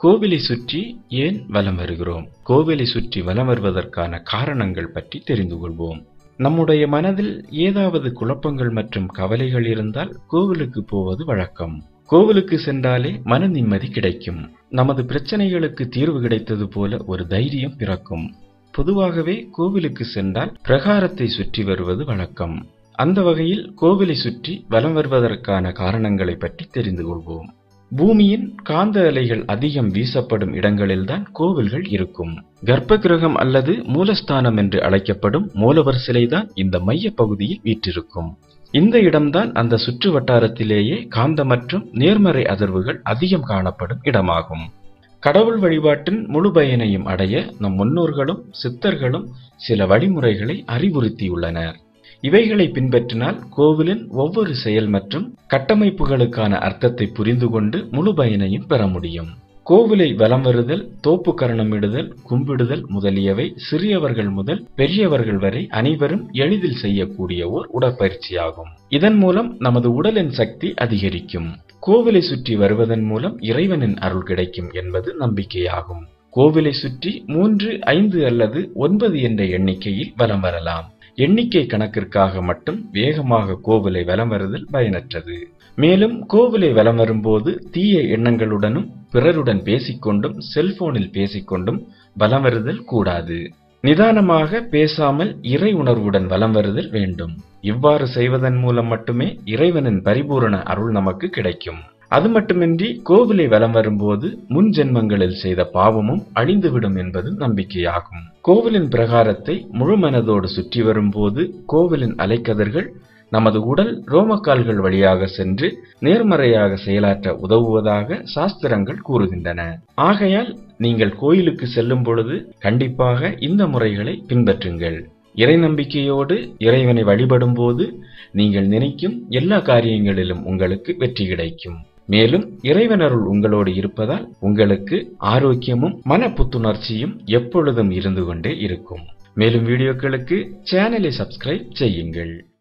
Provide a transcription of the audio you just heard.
கோவிலை சுற்றி ஏன் வலம் வருகிறோம் கோவிலை சுற்றி வலம் வருவதற்கான காரணங்கள் பற்றி தெரிந்து கொள்வோம் நம்முடைய மனதில் ஏதாவது குழப்பங்கள் மற்றும் கவலைகள் இருந்தால் கோவிலுக்கு போவது வழக்கம் கோவிலுக்கு சென்றாலே மன நிம்மதி கிடைக்கும் நமது பிரச்சனைகளுக்கு தீர்வு கிடைத்தது போல ஒரு தைரியம் பிறக்கும் பொதுவாகவே கோவிலுக்கு சென்றால் பிரகாரத்தை சுற்றி வருவது வழக்கம் அந்த வகையில் கோவிலை சுற்றி வலம் வருவதற்கான காரணங்களை பற்றி தெரிந்து கொள்வோம் பூமியின் காந்த அலைகள் அதிகம் வீசப்படும் இடங்களில்தான் கோவில்கள் இருக்கும் கர்ப்ப கிரகம் அல்லது மூலஸ்தானம் என்று அழைக்கப்படும் மூலவர் சிலைதான் இந்த மைய பகுதியில் வீற்றிருக்கும் இந்த இடம்தான் அந்த சுற்று வட்டாரத்திலேயே காந்த மற்றும் நேர்மறை அதிர்வுகள் அதிகம் காணப்படும் இடமாகும் கடவுள் வழிபாட்டின் முழு பயனையும் அடைய நம் முன்னோர்களும் சித்தர்களும் சில வழிமுறைகளை அறிவுறுத்தியுள்ளனர் இவைகளை பின்பற்றினால் கோவிலின் ஒவ்வொரு செயல் மற்றும் கட்டமைப்புகளுக்கான அர்த்தத்தை புரிந்து கொண்டு முழு பயனையும் பெற முடியும் கோவிலை வலம் வருதல் தோப்பு கரணமிடுதல் கும்பிடுதல் முதலியவை சிறியவர்கள் முதல் பெரியவர்கள் வரை அனைவரும் எளிதில் செய்யக்கூடிய ஓர் உடற்பயிற்சியாகும் இதன் மூலம் நமது உடலின் சக்தி அதிகரிக்கும் கோவிலை சுற்றி வருவதன் மூலம் இறைவனின் அருள் கிடைக்கும் என்பது நம்பிக்கையாகும் கோவிலை சுற்றி மூன்று ஐந்து அல்லது ஒன்பது என்ற எண்ணிக்கையில் வலம் வரலாம் எண்ணிக்கை கணக்கிற்காக மட்டும் வேகமாக கோவிலை வலம் வருதல் பயனற்றது மேலும் கோவிலை வலம் வரும்போது தீய எண்ணங்களுடனும் பிறருடன் பேசிக்கொண்டும் செல்போனில் பேசிக்கொண்டும் வலம் வருதல் கூடாது நிதானமாக பேசாமல் இறை உணர்வுடன் வலம் வருதல் வேண்டும் இவ்வாறு செய்வதன் மூலம் மட்டுமே இறைவனின் பரிபூரண அருள் நமக்கு கிடைக்கும் அது மட்டுமின்றி கோவிலை வலம் வரும்போது முன் ஜென்மங்களில் செய்த பாவமும் அழிந்துவிடும் என்பது நம்பிக்கையாகும் கோவிலின் பிரகாரத்தை முழு மனதோடு சுற்றி வரும்போது கோவிலின் அலைக்கதிர்கள் நமது உடல் ரோமக்கால்கள் வழியாக சென்று நேர்மறையாக செயலாற்ற உதவுவதாக சாஸ்திரங்கள் கூறுகின்றன ஆகையால் நீங்கள் கோயிலுக்கு செல்லும் பொழுது கண்டிப்பாக இந்த முறைகளை பின்பற்றுங்கள் இறை நம்பிக்கையோடு இறைவனை வழிபடும் போது நீங்கள் நினைக்கும் எல்லா காரியங்களிலும் உங்களுக்கு வெற்றி கிடைக்கும் மேலும் இறைவனருள் உங்களோடு இருப்பதால் உங்களுக்கு ஆரோக்கியமும் மன புத்துணர்ச்சியும் எப்பொழுதும் இருந்து கொண்டே இருக்கும் மேலும் வீடியோக்களுக்கு சேனலை சப்ஸ்கிரைப் செய்யுங்கள்